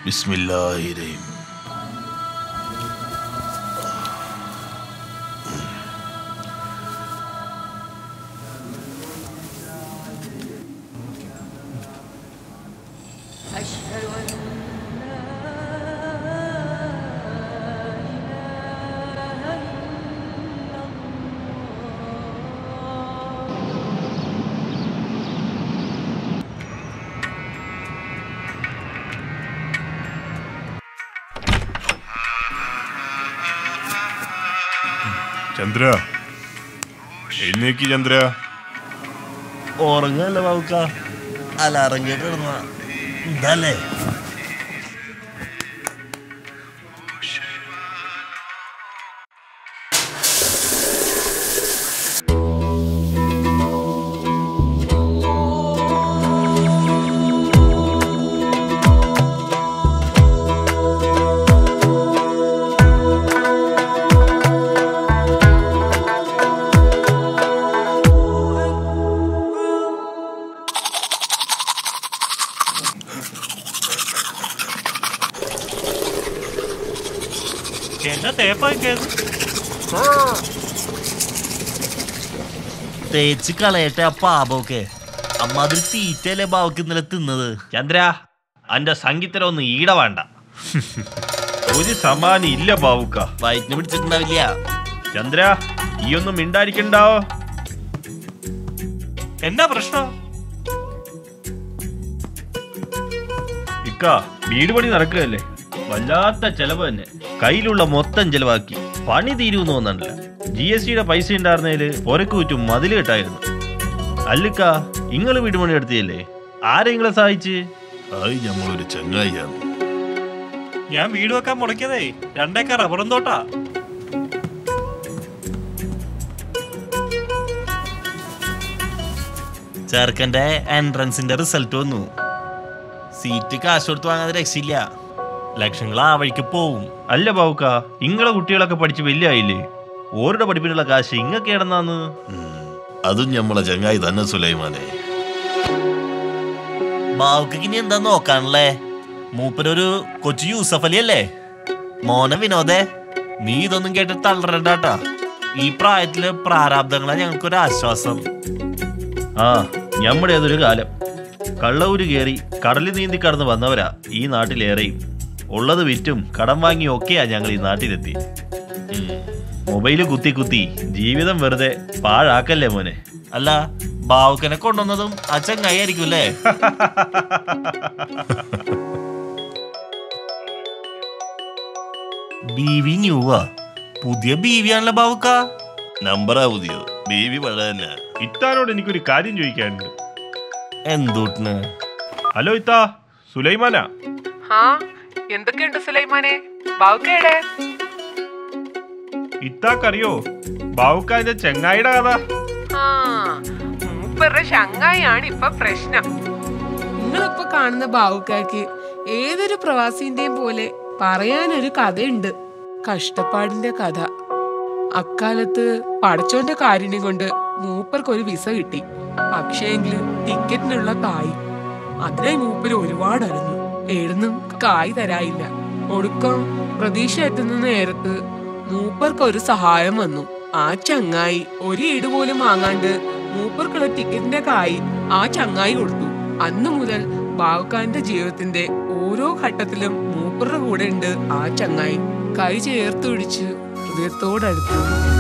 ബിസ്മില്ലാഹിരഹിം أشهد أن لا إله إلا الله ചന്ദ്ര എഴുന്നേക്ക് ചന്ദ്ര ഉറങ്ങല്ലേ ബാബുക്ക അലാറം കേട്ട് കിടന്ന ഇതല്ലേ എന്നാ തേപ്പാക്കിയത് തേച്ച് കളയട്ടെ ആ പാപമൊക്കെ അമ്മാതിരി തീറ്റയല്ലേ ബാബുക്ക് ഇന്നലെ തിന്നത് ചന്ദ്ര അന്റെ സംഗീതരൊന്നും ഈട വേണ്ട ഒരു സമാനം ഇല്ല ബാവുക്ക വയറ്റിന് പിടിച്ചിട്ടുണ്ടാവില്ല ചന്ദ്ര ഈ ഒന്നും മിണ്ടായിരിക്കണ്ടാവോ എന്നാ പ്രശ്നം ഇക്ക വീട് പണി നടക്കുകയല്ലേ വല്ലാത്ത ചെലവ് തന്നെ കയ്യിലുള്ള മൊത്തം ചെലവാക്കി പണി തീരുമെന്ന് തോന്നണില്ല ജി എസ് ടിയുടെ പൈസ ഉണ്ടായിരുന്നതില് പുരക്ക് ചുറ്റും മതില് കെട്ടായിരുന്നു അല്ലിക്ക ഇങ്ങള് വീട് പണി എടുത്തിയല്ലേ ആരെ ഇങ്ങളെ സഹായിച്ച് അത് ഞമ്മളൊരു ചങ്ങായിയാണ് ഞാൻ വീട് വെക്കാൻ മുടക്കിയതേ രണ്ടേക്കർ റബ്ബറും തോട്ടാ ചെറുക്കന്റെ എൻട്രൻസിന്റെ റിസൾട്ട് വന്നു സീറ്റ് കാശ് കൊടുത്ത് വാങ്ങാതെ രക്ഷയില്ല ലക്ഷങ്ങൾ ആ വഴിക്ക് പോവും അല്ല ബാവുക്ക ഇങ്ങളെ കുട്ടികളൊക്കെ പഠിച്ച് വലിയ ആയില്ലേ ഓരുടെ പഠിപ്പിനുള്ള കാശ് ഇങ്ങൊക്കെ ഇടന്നാന്ന് അതും ഞമ്മളെ ചങ്ങായി തന്നെ സുലൈമാനെ ബാവുക്ക് ഇനി എന്താ നോക്കാണല്ലേ മൂപ്പരൊരു കൊച്ചു യൂസഫ് അലി അല്ലേ മോനെ വിനോദേ നീ ഇതൊന്നും കേട്ട് തളരണ്ടാട്ടാ ഈ പ്രായത്തില് പ്രാരാബ്ദങ്ങളാ ഞങ്ങൾക്കൊരു ആശ്വാസം ആ ഞമ്മടെ അതൊരു കാലം കള്ളൂര് കയറി കടലിൽ നീന്തി കടന്ന് വന്നവരാ ഈ നാട്ടിലേറെയും ഉള്ളത് വിറ്റും കടം വാങ്ങിയും ഒക്കെയാ ഞങ്ങൾ ഈ നാട്ടിലെത്തി മൊബൈല് കുത്തി കുത്തി ജീവിതം വെറുതെ പാഴാക്കല്ലേ മോനെ അല്ല ബാവുക്കനെ കൊണ്ടുവന്നതും ആ ചങ്ങായി ആയിരിക്കും അല്ലേ ബീവി ന്യൂവാ പുതിയ ബീവിയാണല്ലോ ബാവുക്ക നമ്പറാ പുതിയത് ബീവി പഴ തന്നെ ഇത്താനോട് എനിക്കൊരു കാര്യം ചോദിക്കാനുണ്ട് എന്തൂട്ടിന് ഹലോ ഇത്താ സുലൈമാനാ ആ എന്തൊക്കെയുണ്ട് സുലൈമാനെ ബാവുക്കയുടെ ഇത്താക്കറിയോ ബാവുക്കാന്റെ ചെങ്ങായിയുടെ കഥ ആ മൂപ്പരുടെ ശങ്കായാണ് ഇപ്പൊ പ്രശ്നം നിങ്ങളിപ്പോ കാണുന്ന ബാവുക്കാർക്ക് ഏതൊരു പ്രവാസിന്റെയും പോലെ പറയാനൊരു കഥയുണ്ട് കഷ്ടപ്പാടിന്റെ കഥ അക്കാലത്ത് പടച്ചോന്റെ കാരുണ്യം കൊണ്ട് മൂപ്പർക്ക് ഒരു വിസ കിട്ടി പക്ഷേങ്കില് ടിക്കറ്റിനുള്ള കായ് അതിനെ മൂപ്പര് ഒരുപാട് അറിഞ്ഞു എഴുന്നും കായ് തരായില്ല ഒടുക്കം പ്രതീക്ഷ എത്തുന്ന നേരത്ത് മൂപ്പർക്ക് ഒരു സഹായം വന്നു ആ ചങ്ങായി ഒരു ഈട് പോലും വാങ്ങാണ്ട് മൂപ്പർക്കുള്ള ടിക്കറ്റിന്റെ കായ് ആ ചങ്ങായി കൊടുത്തു അന്നു മുതൽ ബാവുക്കാന്റെ ജീവിതത്തിന്റെ ഓരോ ഘട്ടത്തിലും മൂപ്പറുടെ കൂടെ ഉണ്ട് ആ ചങ്ങായി കൈ ചേർത്ത് പിടിച്ച് ഹൃദയത്തോടടുത്ത്